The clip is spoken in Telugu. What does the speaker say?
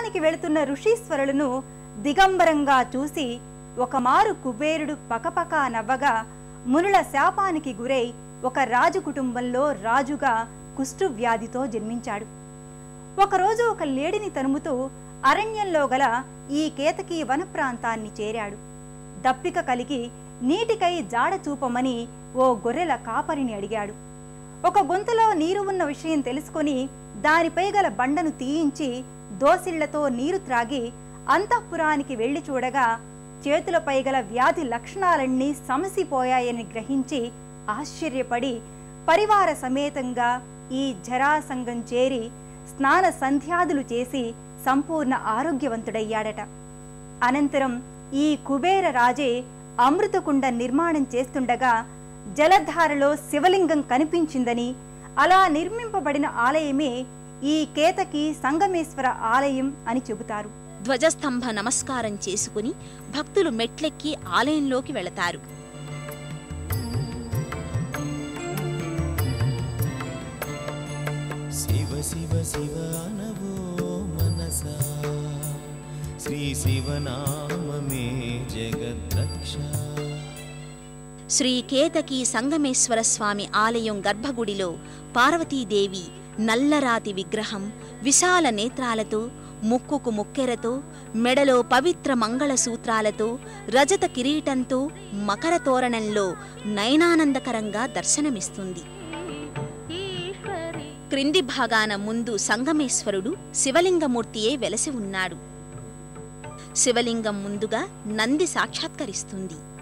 స్నానానికి వెళుతున్న ఋషీశ్వరులను దిగంబరంగా చూసి ఒకమారు కుబేరుడు పకపకా నవ్వగా మునుల శాపానికి గురై ఒక రాజు కుటుంబంలో రాజుగా కుష్టు వ్యాధితో జన్మించాడు ఒకరోజు ఒక లేడిని తరుముతూ అరణ్యంలో గల ఈ కేతకి వన ప్రాంతాన్ని చేరాడు దప్పిక కలిగి నీటికై జాడ చూపమని ఓ గొర్రెల కాపరిని అడిగాడు ఒక గొంతులో నీరు ఉన్న విషయం తెలుసుకొని దానిపై గల బండను తీయించి దోసిళ్లతో నీరు త్రాగి అంతఃపురానికి వెళ్లి చూడగా చేతులపై గల వ్యాధి లక్షణాలన్నీ సమసిపోయాయని గ్రహించి ఆశ్చర్యపడి పరివార సమేతంగా ఈ జరాసంగం చేరి స్నాన సంధ్యాదులు చేసి సంపూర్ణ ఆరోగ్యవంతుడయ్యాడట అనంతరం ఈ కుబేర రాజే అమృతకుండ నిర్మాణం చేస్తుండగా జలధారలో శివలింగం కనిపించిందని అలా నిర్మింపబడిన ఆలయమే ఈ కేతకి సంగమేశ్వర ఆలయం అని చెబుతారు ధ్వజస్తంభ నమస్కారం చేసుకుని భక్తులు మెట్లెక్కి ఆలయంలోకి వెళతారు శివ శివ శివ అనవో మనసా శ్రీ శివనామమే జగద్రక్ష శ్రీ కేతకి సంగమేశ్వర స్వామి ఆలయం గర్భగుడిలో పార్వతీదేవి నల్లరాతి విగ్రహం విశాల నేత్రాలతో ముక్కుకు ముక్కెరతో మెడలో పవిత్ర మంగళ సూత్రాలతో రజత కిరీటంతో మకర తోరణంలో నయనానందకరంగా దర్శనమిస్తుంది క్రింది భాగాన ముందు సంగమేశ్వరుడు శివలింగమూర్తియే వెలసి ఉన్నాడు శివలింగం ముందుగా నంది సాక్షాత్కరిస్తుంది